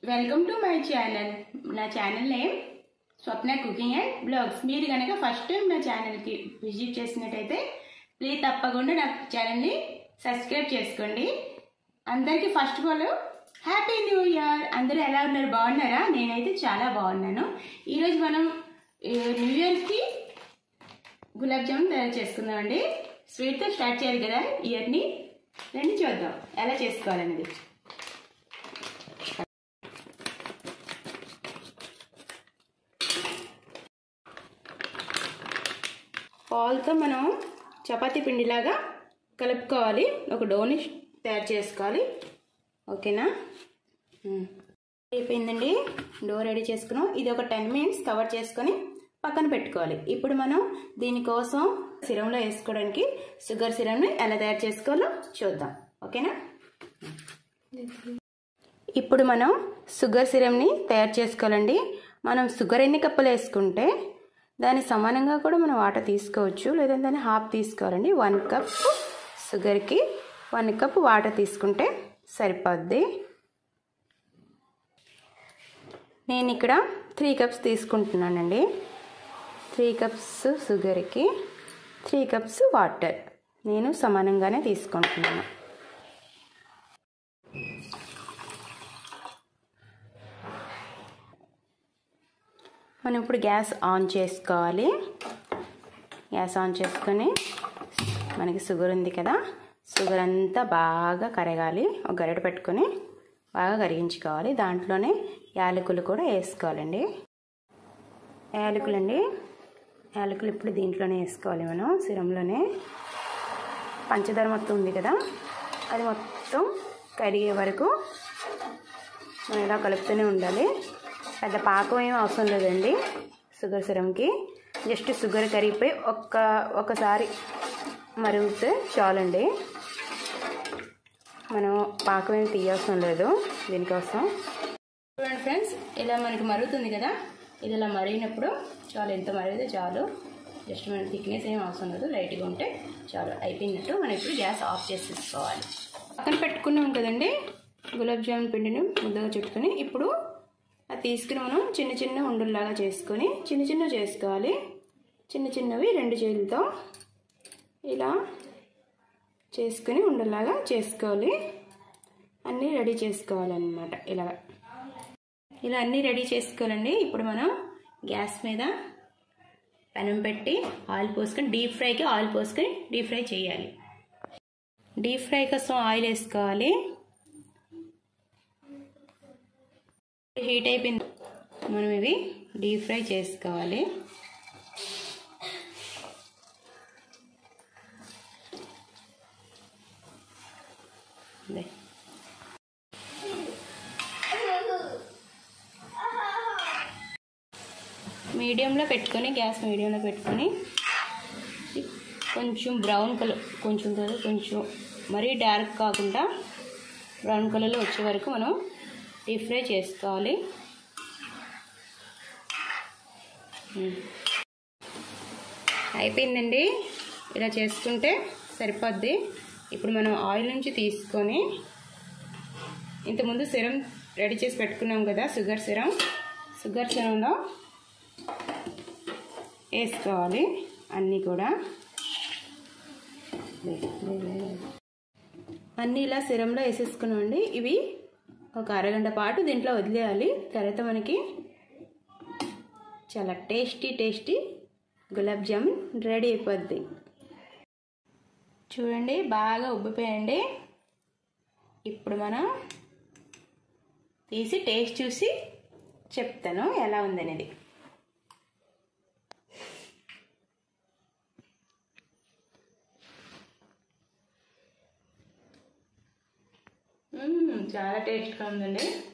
Welcome to my channel నా channel name Swapna cooking and blogs మీరు కనుక ఫస్ట్ టైం నా ఛానల్కి విజిట్ చేసినట్టయితే ప్లీజ్ తప్పకుండా నా ఛానల్ని సబ్స్క్రైబ్ చేసుకోండి అందరికీ first of all happy new year అందరూ ఎలా ఉన్నారు బాగున్నారా నేనైతే చాలా బాగున్నాను ఈరోజు మనం ఈ న్యూ ఇయర్కి గులాబ్ జామున్ తయారు చేసుకుందామండి స్వీట్తో స్టార్ట్ చేయాలి కదా ఇయర్ని రండి చూద్దాం ఎలా చేసుకోవాలనేది పాలతో మనం చపాతీ పిండిలాగా కలుపుకోవాలి ఒక డోని తయారు చేసుకోవాలి ఓకేనా ఉమ్. అయిపోయిందండి డో రెడీ చేసుకున్నాం ఇది ఒక టెన్ మినిట్స్ కవర్ చేసుకొని పక్కన పెట్టుకోవాలి ఇప్పుడు మనం దీనికోసం సిరంలో వేసుకోవడానికి షుగర్ సిరంని ఎలా తయారు చేసుకోవాలో చూద్దాం ఓకేనా ఇప్పుడు మనం షుగర్ సిరంని తయారు చేసుకోవాలండి మనం షుగర్ ఎన్ని కప్పులు వేసుకుంటే దాని సమానంగా కూడా మనం వాటర్ తీసుకోవచ్చు లేదంటే దాన్ని హాఫ్ తీసుకోవాలండి వన్ కప్ షుగర్కి వన్ కప్ వాటర్ తీసుకుంటే సరిపోద్ది నేను ఇక్కడ త్రీ కప్స్ తీసుకుంటున్నానండి త్రీ కప్స్ షుగర్కి త్రీ కప్స్ వాటర్ నేను సమానంగానే తీసుకుంటున్నాను మనం ఇప్పుడు గ్యాస్ ఆన్ చేసుకోవాలి గ్యాస్ ఆన్ చేసుకొని మనకి షుగర్ ఉంది కదా షుగర్ అంతా బాగా కరగాలి ఒక గరిట పెట్టుకొని బాగా కరిగించుకోవాలి దాంట్లోనే యాలకులు కూడా వేసుకోవాలండి యాలకులు అండి యాలకులు ఇప్పుడు దీంట్లోనే వేసుకోవాలి మనం సిరంలోనే పంచదార మొత్తం ఉంది కదా అది మొత్తం కరిగే వరకు మనం ఇలా కలుపుతూనే ఉండాలి పెద్ద పాకం ఏం అవసరం లేదండి షుగర్ సిరంకి జస్ట్ షుగర్ కరిగిపోయి ఒక్క ఒకసారి మరిగితే చాలండి మనం పాకం ఏం తీయవసరం లేదు దీనికోసం చూడండి ఫ్రెండ్స్ ఇలా మనకి మరుగుతుంది కదా ఇది ఇలా మరిగినప్పుడు చాలు ఎంత మరిగితే చాలు జస్ట్ మన థిక్నెస్ ఏం అవసరం లేదు లైట్గా ఉంటే చాలు అయిపోయినట్టు మనం ఇప్పుడు గ్యాస్ ఆఫ్ చేసేసుకోవాలి పక్కన పెట్టుకున్నాం కదండి గులాబ్ జామున్ పిండిని ముద్దగా చుట్టుకొని ఇప్పుడు అది తీసుకుని మనం చిన్న చిన్న ఉండల్లాగా చేసుకొని చిన్న చిన్న చేసుకోవాలి చిన్న చిన్నవి రెండు చేతులతో ఇలా చేసుకుని ఉండలాగా చేసుకోవాలి అన్నీ రెడీ చేసుకోవాలన్నమాట ఇలా ఇలా అన్నీ రెడీ చేసుకోవాలండి ఇప్పుడు మనం గ్యాస్ మీద పెనం పెట్టి ఆయిల్ పోసుకొని డీప్ ఫ్రైకి ఆయిల్ పోసుకొని డీప్ ఫ్రై చేయాలి డీప్ ఫ్రై కోసం ఆయిల్ వేసుకోవాలి హీట్ అయిపోయింది మనం ఇవి డీప్ ఫ్రై చేసుకోవాలి అదే మీడియంలో పెట్టుకొని గ్యాస్ మీడియంలో పెట్టుకొని కొంచెం బ్రౌన్ కలర్ కొంచెం కదా కొంచెం మరీ డార్క్ కాకుండా బ్రౌన్ కలర్లో వచ్చే వరకు మనం డీప్ ఫ్రై చేసుకోవాలి ఉమ్. అయిపోయిందండి ఇలా చేసుకుంటే సరిపోద్ది ఇప్పుడు మనం ఆయిల్ నుంచి తీసుకొని ఇంతకుముందు సిరం రెడీ చేసి పెట్టుకున్నాం కదా షుగర్ సిరం షుగర్ సిరంలో వేసుకోవాలి అన్నీ కూడా అన్నీ ఇలా సిరంలో వేసేసుకున్నామండి ఇవి ఒక అరగంట పాటు దీంట్లో వదిలేయాలి తర్వాత మనకి చాలా tasty tasty gulab jamun ready అయిపోద్ది చూడండి బాగా ఉబ్బిపోయండి ఇప్పుడు మనం తీసి టేస్ట్ చూసి చెప్తాను ఎలా ఉందనేది మ్మ్, చాలా టేస్ట్గా ఉందండి